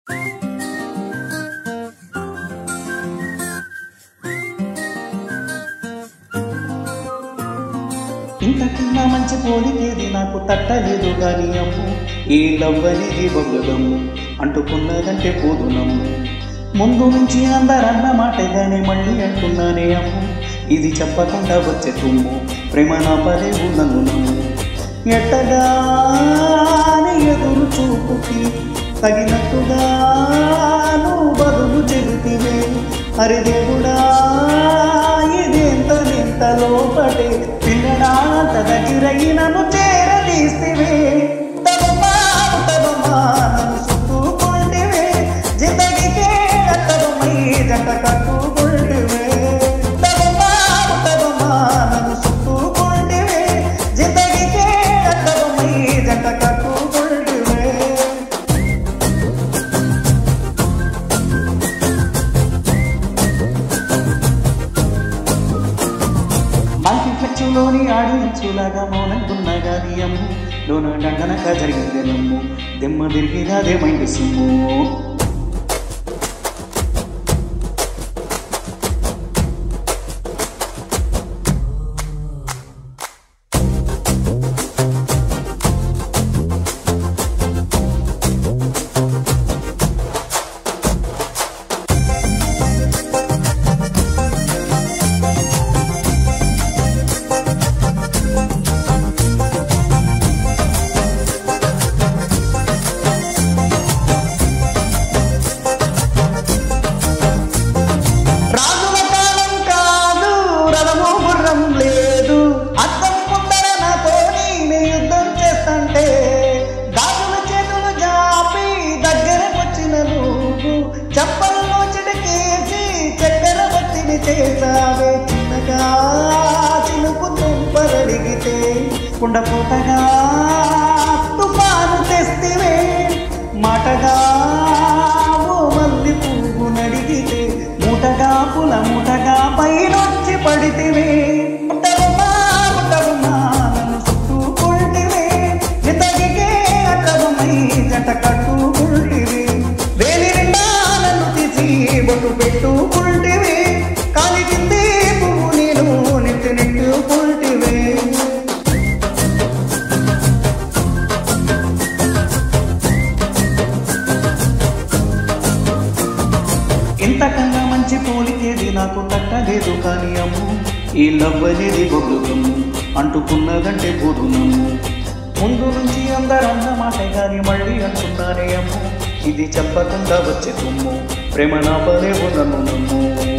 ఇంతకన్నా మంచి పోలికేది నాకు తట్టలేదు గాని అమ్ము ఈ లవ్ అనేది బొగ్గదమ్ము అంటుకున్నదంటే పోదు నమ్ము ముందు నుంచి అందరన్న మాటగానే మళ్ళీ అంటున్నానే అమ్ము ఇది చెప్పకుండా వచ్చే తుమ్ము ప్రేమ నా పదేవు నన్ను నమ్ము ఎట్టగానే ఎదురు చూపుకి తగినట్టుగా నువ్వు బదులు చెబితివే అరే దేవుడా ఇదెంత నింత లోపటే పిల్లడాంత దగ్గరయి నన్ను చేరదీస్తివే తబమ్మా తబమ్మా నన్ను చుట్టుకుంటివే జిందగీకే అత్తబమ్మై జంట కట్టుకుంటివే తబమ్మా తబమ్మా నన్ను చుట్టుకుంటివే జిందగీకే అత్తబమ్మై జంట కట్టుకుంటివే మల్టీప్లెక్స్లోని ఆడియన్సులాగా మౌనంకున్న గాని అమ్ము లోన దండనక జరిగింది నమ్ము దెమ్మ తిరిగినదే మైండ్ సుమ్ము రాజుల కాలం కాదు రథము గుర్రం లేదు అద్దం ముందర నాతోని నీ యుద్ధం చేస్తంటే గాజుల చేతులు జాపి దగ్గరకొచ్చిన నువ్వు చెప్పల్లో చిటికేసి చక్కెర బత్తిని చేసావే చిన్నగా చినుకు తుంపరడిగితే కుండపూటగా తుఫాను తెస్తివే మాటగా ఓ మల్లి పువ్వు నడిగితే మూటగా పుల మూటగా పైనొచ్చి పడితివే ముట్టవమ్మా, ముట్టవమ్మా, నన్ను చుట్టుకుంటివే నితగికే అట్టవమై జంట కట్టుకుంటివే వేలి నిండా నన్ను తీసి బొట్టు పెట్టుకుంటివే కాలి కింది పువ్వు నేను నెట్టు నెట్టుకుంటివే ఇంతకన్నా మంచి పోలికేది నాకు తట్టలేదు కానీ అమ్ము ఈ లవ్ అనేది బొగ్గుగమ్ము అంటుకున్నదంటే పోదు నమ్ము ముందు నుంచి అందరన్న మాట కానీ మళ్ళీ అంటున్నానే అమ్ము ఇది చెప్పకుండా వచ్చే తుమ్ము ప్రేమ నా పదే నన్ను నమ్ము